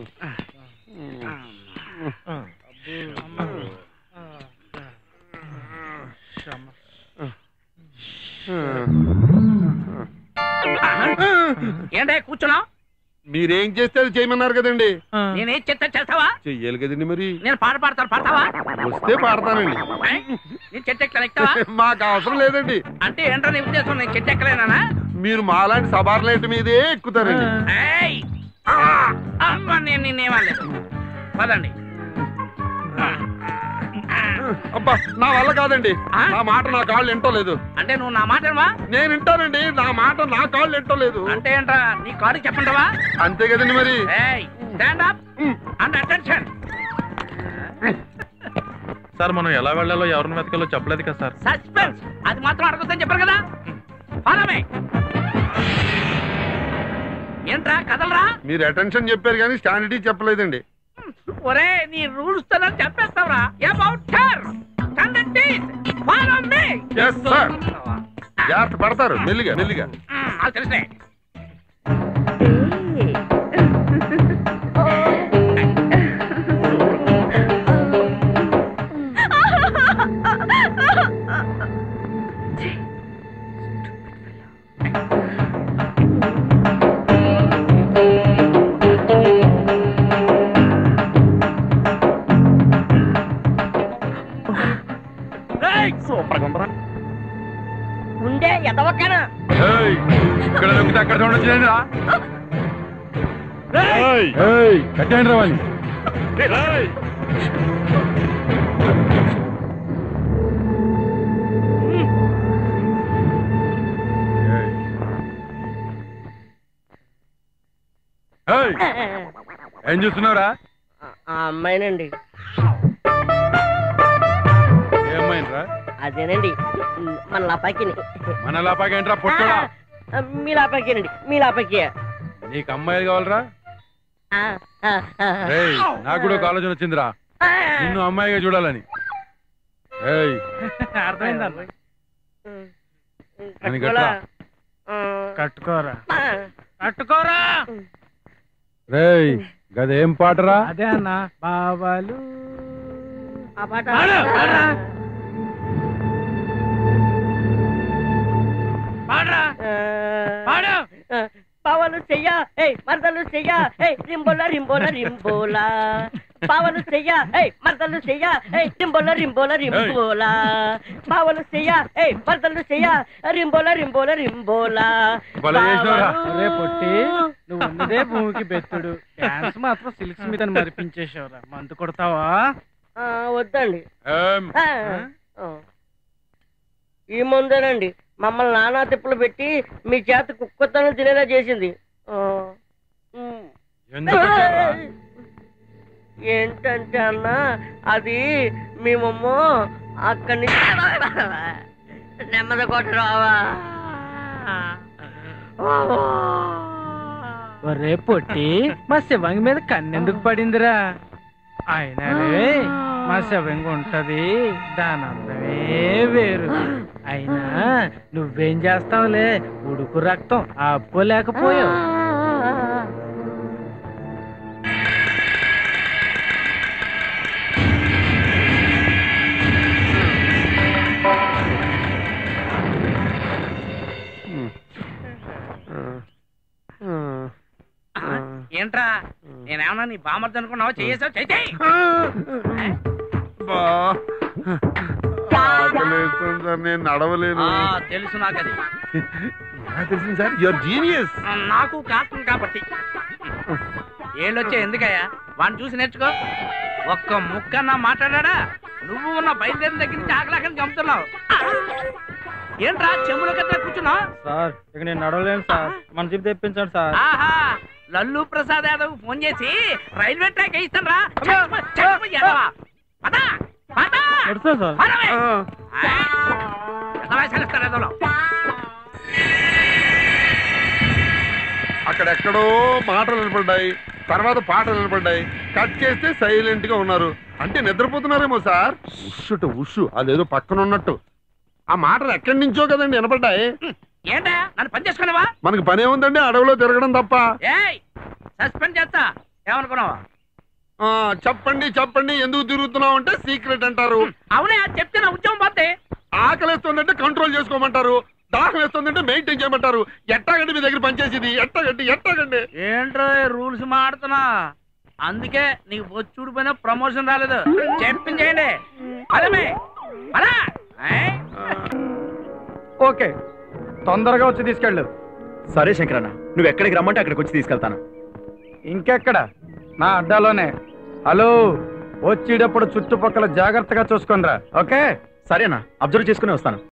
ఏంటే కూర్చున్నావు మీరేం చేస్తే అది చేయమన్నారు కదండి నేనేం చెత్త చేస్తావా చెయ్యాలి కదండి మరి నేను పాట పాడతాను పాడతావా వస్తే పాడతానండి ఏ? నేను చెట్టు ఎక్కలేను ఎక్కుతావా మాకు అవసరం లేదండి అంటే ఏంటో నీ ఉద్దేశం నేను చెట్టు ఎక్కలేనా మీరు మాలాంటి సబార్లైట్ మీదే ఎక్కుతారండి ఏయ్! అమ్మ నేను నిన్నేమలేదు పదండి అబ్బా నా వల్ల కాదండి ఆ? నా మాట నా కాళ్ళు ఎంటో లేదు అంటే నువ్వు నా మాట వినవా? నేను వింటానండి నా మాట నా కాళ్ళు ఎంటో లేదు అంటే ఏంట్రా నీ కాడు చెప్పంటావా అంతే కదండి మరి stand up and attention sir మనం ఎలా వెళ్ళాలో ఎవరిని వెతకాలో చెప్పలేదు కదా సార్ సస్పెన్స్ అది మాత్రం అడగొద్దని చెప్పారు కదా ఫాలోమే ఏంట్రా కదలరా మీరు అటెన్షన్ చెప్పారు కానీ స్టాండిటీ చెప్పలేదండి ఒరే నీ రూల్స్ తో నన్ను చెప్పేస్తావురా about turn follow me yes sir జాగ్రత్త పడతారు మెల్లిగా మెల్లిగా అది తెలుసులే సూపర్ గా ఉందిరా. ఉండే ఎదవక్కన ఏయ్, ఇక్కడ దొరికితే అక్కడ చూడండి కట్టండి రావాలి ఏం చూస్తున్నావురా ఆ అమ్మాయినండి ఏమైందిరా అదేనండి మన లాపాకిని మన లాపాకేంట్రా పొట్టడా ఆ, మీ లాపాకేనండి మీ లాపాకి నీకు అమ్మాయిలు కావాలరా ఆ, ఆ, ఆ. ఏయ్ నాకు కూడా ఒక ఆలోచన వచ్చిందిరా ఆ. నిన్ను అమ్మాయిగా చూడాలని ఏయ్ అర్థమైందా నేను గట్రా ఆ. కట్టుకోరా ఆ. కట్టుకోరా రేయ్ గదేం పాటరా అదే అన్న బాబాలు ఆ పాట పాడు, పాడురా. పాడరా ఆ. పాడు ఆ, పావలు చెయ్య ఏయ్ మరదలు చెయ్య ఏయ్ రింబోల రింబోల రింబోల పావలు చెయ్య ఏయ్ మరదలు చెయ్య ఏయ్ రింబోల రింబోల రింబోల పావలు చెయ్య ఏయ్ మరదలు చెయ్య రింబోల రింబోల రింబోల భలే చేసినావురా. పావలు- అరే పొట్టి నువ్వు ఉన్నదే భూమికి బెత్తుడు డాన్స్ మాత్రం సిల్క్స్ మీద మరిపించేసావురా మందు కొడతావా ఆ, వద్దండి ఏం ఆ, ఆ. ఈ ముందేనండి మమ్మల్ని నానా తిప్పులు పెట్టి మీ చేత కుక్కతనం తినేలా చేసింది ఆ. ఉమ్. ఎందుకు వచ్చావురా? ఏంటంటే అన్న అది మేమమ్మో అక్కడి నుంచి నెమ్మది కొట్టరావా ఒరే పొట్టి మా శివంగి మీద కన్నెందుకు పడిందిరా అయినారే మా శివంగి ఉంటది దాని అందమే వేరు అయినా నువ్వేం చేస్తావులే ఉడుకు రక్తం ఆపుకోలేకపోయావు ఏంట్రా నేనేమన్నా నీ బామర్ది అనుకున్నావా చేసావు చేయి బా ఆకలేస్తుంది సార్ నేను నడవలేను తెలుసు నాకు అది ఎలా తెలిసింది సార్ యువర్ జీనియస్ ఆ, నాకు కాస్తుంది కాబట్టి ఏళ్ళొచ్చే ఎందుకయ్యా వాడిని చూసి నేర్చుకో ఒక్క ముక్కన్నా మాట్లాడా నువ్వు ఉన్న బయలుదేరిన దగ్గర నుంచి ఆకలాకని గమ్ముతున్నావు ఏంట్రా చెంబుల కట్ట కూర్చున్నావు సార్ ఇక నేను నడవలేను సార్ మన జీప్ తెప్పించండి సార్ ఆహా లల్లు ప్రసాద్ యాదవ్ ఫోన్ చేసి రైల్వే ట్రాక్ వేయిస్తాను రా నడుస్తా సార్ అక్కడెక్కడో మాటలు నిలబడ్డాయి తర్వాత పాటలు నిలబడ్డాయి కట్ చేస్తే సైలెంట్ గా ఉన్నారు అంటే నిద్రపోతున్నారేమో సార్ ఉషుట ఉషు అదేదో పక్కన ఉన్నట్టు ఆ మాటలు ఎక్కడి నుంచో కదండి వినపడ్డాయి ఏంటా నన్ను పని చేసుకునేవా మనకి పనే ఉందండి అడవిలో తిరగడం తప్ప ఏయ్ సస్పెండ్ చేస్తా ఏమనుకున్నావా ఆ, చెప్పండి చెప్పండి ఎందుకు తిరుగుతున్నావు అంటే సీక్రెట్ అంటారు అవునే అది చెప్తే నా ఉద్యోగం పోతే ఆకలిస్తుందంటే కంట్రోల్ చేసుకోమంటారు దాహం వేస్తుందంటే మెయింటైన్ చేయమంటారు ఎట్టాగండి మీ దగ్గర పనిచేసేది ఎట్టాగండి ఎట్టాగండి ఏంట్రో రూల్స్ మాడుతున్నా అందుకే నీకు బొచ్చుడు పైన ప్రమోషన్ రాలేదు చెప్పింది చేయండి పదమే పదా ఓకే తొందరగా వచ్చి తీసుకెళ్ళు సరే శంకరన్న నువ్వు ఎక్కడికి రమ్మంటే అక్కడికి వచ్చి తీసుకెళ్తాను ఇంకెక్కడ నా అడ్డాలోనే హలో వచ్చేటప్పుడు చుట్టుపక్కల జాగ్రత్తగా చూసుకొనిరా ఓకే సరేనా అబ్జర్వ్ చేసుకుని వస్తాను